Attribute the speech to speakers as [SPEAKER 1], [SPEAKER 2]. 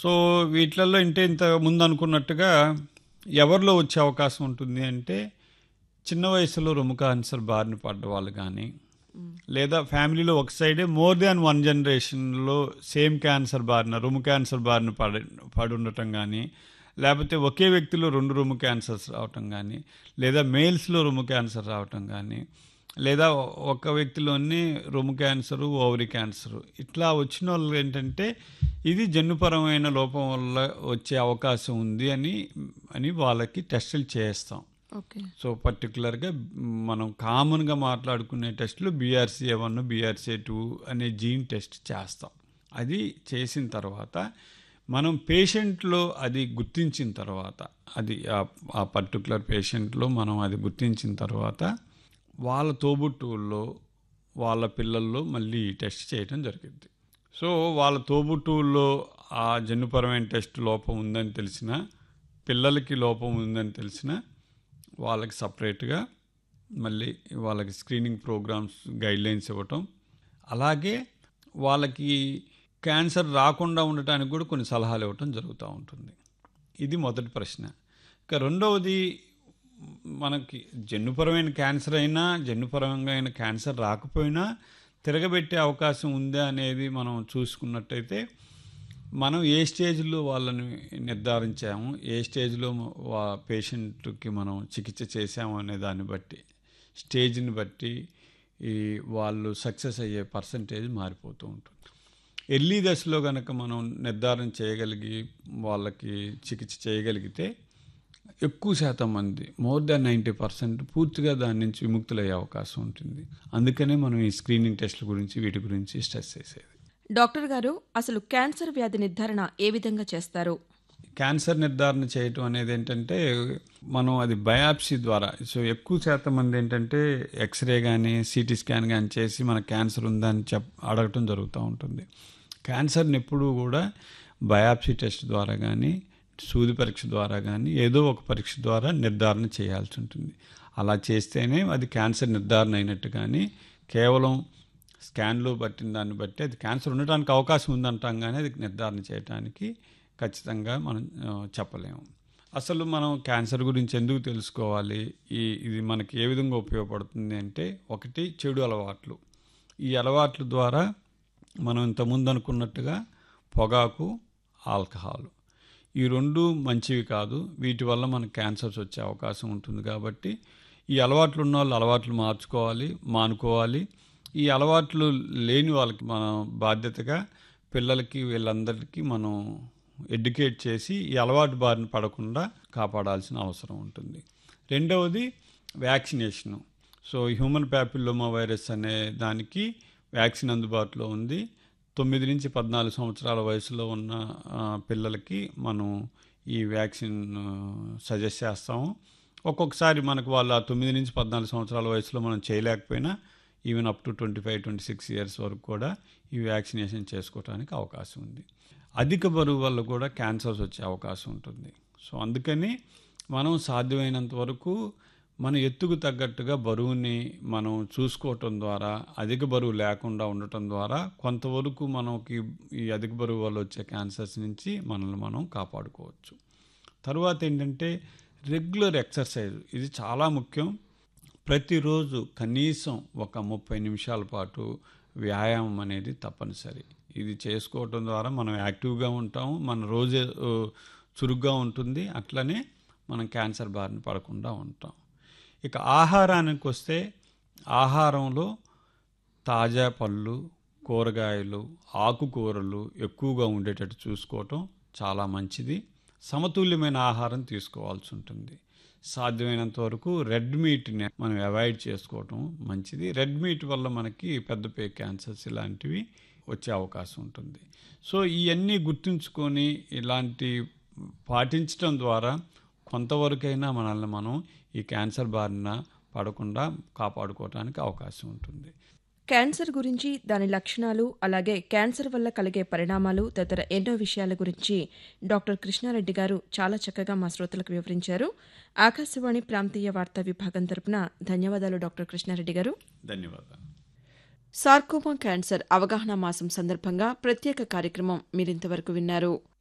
[SPEAKER 1] so వీటిలలో అంటే ఇంత ముందు అనుకున్నట్టుగా ఎవరిలో వచ్చే అవకాశం ఉంటుంది అంటే చిన్న వయసులో రొమ్ము క్యాన్సర్ బారిన పడ్డ వాళ్ళు కానీ లేదా ఫ్యామిలీలో ఒక సైడే మోర్ దాన్ వన్ జనరేషన్లో సేమ్ క్యాన్సర్ బారిన రొమ్ము క్యాన్సర్ బారిన పడి పడి ఉండటం కానీ లేకపోతే ఒకే వ్యక్తిలో రెండు రొమ్ము క్యాన్సర్స్ రావటం కానీ లేదా మేల్స్లో రొమ్ము క్యాన్సర్ రావటం కానీ లేదా ఒక వ్యక్తిలోని రొమ్ము క్యాన్సరు ఓవరీ క్యాన్సరు ఇట్లా వచ్చిన వాళ్ళు ఏంటంటే ఇది జన్యుపరమైన లోపం వల్ల వచ్చే అవకాశం ఉంది అని అని వాళ్ళకి టెస్టులు చేస్తాం
[SPEAKER 2] ఓకే
[SPEAKER 1] సో పర్టికులర్గా మనం కామన్గా మాట్లాడుకునే టెస్టులు బీఆర్సీఏ వన్ బీఆర్సీఏ టూ అనే జీన్ టెస్ట్ చేస్తాం అది చేసిన తర్వాత మనం పేషెంట్లో అది గుర్తించిన తర్వాత అది ఆ- ఆ పర్టికులర్ పేషెంట్లో మనం అది గుర్తించిన తర్వాత వాళ్ళ తోబుట్టువుల్లో వాళ్ళ పిల్లల్లో మళ్ళీ ఈ టెస్ట్ చేయడం జరిగింది సో వాళ్ళ తోబుట్టువుల్లో ఆ జన్యుపరమైన టెస్ట్ లోపం ఉందని తెలిసిన పిల్లలకి లోపం ఉందని తెలిసిన వాళ్ళకి సపరేట్గా మళ్ళీ వాళ్ళకి స్క్రీనింగ్ ప్రోగ్రామ్స్ గైడ్లైన్స్ ఇవ్వటం అలాగే వాళ్ళకి క్యాన్సర్ రాకుండా ఉండటానికి కూడా కొన్ని సలహాలు ఇవ్వటం జరుగుతూ ఉంటుంది ఇది మొదటి ప్రశ్న ఇక రెండవది మనకి జన్యుపరమైన క్యాన్సర్ అయినా జన్యుపరంగా అయిన క్యాన్సర్ రాకపోయినా తిరగబెట్టే అవకాశం ఉందా అనేది మనం చూసుకున్నట్టయితే మనం ఏ స్టేజ్లో వాళ్ళని నిర్ధారించాము ఏ స్టేజ్లో వా పేషెంట్కి మనం చికిత్స చేసాము అనే దాన్ని బట్టి స్టేజ్ని బట్టి ఈ వాళ్ళు సక్సెస్ అయ్యే పర్సంటేజ్ మారిపోతూ ఉంటుంది ఎర్లీ దశలో కనుక మనం నిర్ధారణ చేయగలిగి వాళ్ళకి చికిత్స చేయగలిగితే ఎక్కువ శాతం మంది మోర్ దాన్ నైంటీ పర్సెంట్ పూర్తిగా దాని నుంచి విముక్తులయ్యే అవకాశం ఉంటుంది అందుకనే మనం ఈ స్క్రీనింగ్ టెస్ట్ల గురించి వీటి గురించి స్ట్రెస్ చేసేది
[SPEAKER 2] డాక్టర్ గారు అసలు క్యాన్సర్ వ్యాధి నిర్ధారణ ఏ విధంగా చేస్తారు
[SPEAKER 1] క్యాన్సర్ నిర్ధారణ చేయటం అనేది ఏంటంటే మనం అది బయాప్సీ ద్వారా సో ఎక్కువ శాతం మంది ఏంటంటే ఎక్స్రే కానీ సిటీ స్కాన్ కానీ చేసి మన క్యాన్సర్ ఉందా అని చెప్ అడగటం జరుగుతూ ఉంటుంది క్యాన్సర్ని ఎప్పుడూ కూడా బయాప్సీ టెస్ట్ ద్వారా కానీ సూది పరీక్ష ద్వారా కానీ ఏదో ఒక పరీక్ష ద్వారా నిర్ధారణ చేయాల్సి ఉంటుంది అలా చేస్తేనే అది క్యాన్సర్ నిర్ధారణ అయినట్టు కానీ కేవలం స్కాన్లో పట్టిన దాన్ని బట్టి అది క్యాన్సర్ ఉండటానికి అవకాశం ఉందంటాం కానీ అది నిర్ధారణ చేయడానికి ఖచ్చితంగా మనం ఆ, చెప్పలేము అసలు మనం క్యాన్సర్ గురించి ఎందుకు తెలుసుకోవాలి ఈ ఇది మనకి ఏ విధంగా ఉపయోగపడుతుంది అంటే ఒకటి చెడు అలవాట్లు ఈ అలవాట్ల ద్వారా మనం ఇంతకుముందు అనుకున్నట్టుగా పొగాకు ఆల్కహాల్ ఈ రెండు మంచివి కాదు వీటి వల్ల మనకు క్యాన్సర్స్ వచ్చే అవకాశం ఉంటుంది కాబట్టి ఈ అలవాట్లు ఉన్న వాళ్ళు అలవాట్లు మార్చుకోవాలి మానుకోవాలి ఈ అలవాట్లు లేని వాళ్ళకి మనం బాధ్యతగా పిల్లలకి వీళ్ళందరికీ మనం ఎడ్యుకేట్ చేసి ఈ అలవాటు బారిన పడకుండా కాపాడాల్సిన అవసరం ఉంటుంది రెండవది vaccination so human papilloma virus అనే దానికి వ్యాక్సిన్ అందుబాటులో ఉంది తొమ్మిది నుంచి పద్నాలుగు సంవత్సరాల వయసులో ఉన్న ఆ, పిల్లలకి మనం ఈ వ్యాక్సిన్ సజెస్ట్ చేస్తాము ఒక్కొక్కసారి మనకు వాళ్ళ తొమ్మిది నుంచి పద్నాలుగు సంవత్సరాల వయసులో మనం చేయలేకపోయినా even up to twenty five twenty six years వరకు కూడా ఈ వ్యాక్సినేషన్ చేసుకోవడానికి అవకాశం ఉంది అధిక బరువు వల్ల కూడా క్యాన్సర్స్ వచ్చే అవకాశం ఉంటుంది సో అందుకని మనం సాధ్యమైనంత వరకు మన ఎత్తుకు తగ్గట్టుగా బరువుని మనం చూసుకోవటం ద్వారా అధిక బరువు లేకుండా ఉండటం ద్వారా కొంతవరకు మనకి ఈ అధిక బరువు వల్ల వచ్చే క్యాన్సర్స్ నుంచి మనల్ని మనం కాపాడుకోవచ్చు తర్వాత ఏంటంటే రెగ్యులర్ ఎక్సర్సైజ్ ఇది చాలా ముఖ్యం ప్రతిరోజు కనీసం ఒక ముప్పై నిమిషాల పాటు వ్యాయామం అనేది తప్పనిసరి ఇది చేసుకోవటం ద్వారా మనం యాక్టివ్గా ఉంటాము మన రోజు ఆ, చురుగ్గా ఉంటుంది అట్లనే మనం క్యాన్సర్ బారిన పడకుండా ఉంటాం ఇక ఆహారానికి వస్తే ఆహారంలో తాజా పళ్ళు కూరగాయలు ఆకుకూరలు ఎక్కువగా ఉండేటట్టు చూసుకోవటం చాలా మంచిది సమతుల్యమైన ఆహారం తీసుకోవాల్సి ఉంటుంది సాధ్యమైనంత వరకు రెడ్ మీట్ని మనం అవాయిడ్ చేసుకోవటం మంచిది రెడ్ మీట్ వల్ల మనకి పెద్ద పే క్యాన్సర్స్ ఇలాంటివి వచ్చే అవకాశం ఉంటుంది సో ఇవన్నీ గుర్తుంచుకొని ఇలాంటి పాటించడం ద్వారా కొంతవరకైనా మనల్ని మనం ఈ క్యాన్సర్ బారిన పడకుండా కాపాడుకోవడానికి అవకాశం ఉంటుంది
[SPEAKER 2] క్యాన్సర్ గురించి దాని లక్షణాలు అలాగే క్యాన్సర్ వల్ల కలిగే పరిణామాలు తదితర ఎన్నో విషయాల గురించి డాక్టర్ కృష్ణారెడ్డి గారు చాలా చక్కగా మా శ్రోతలకు వివరించారు ఆకాశవాణి ప్రాంతీయ వార్తా విభాగం తరపున ధన్యవాదాలు డాక్టర్ కృష్ణారెడ్డి గారు
[SPEAKER 1] ధన్యవాదాలు
[SPEAKER 2] సార్కోమా క్యాన్సర్ అవగాహన మాసం సందర్భంగా ప్రత్యేక కార్యక్రమం మీరింతవరకు విన్నారు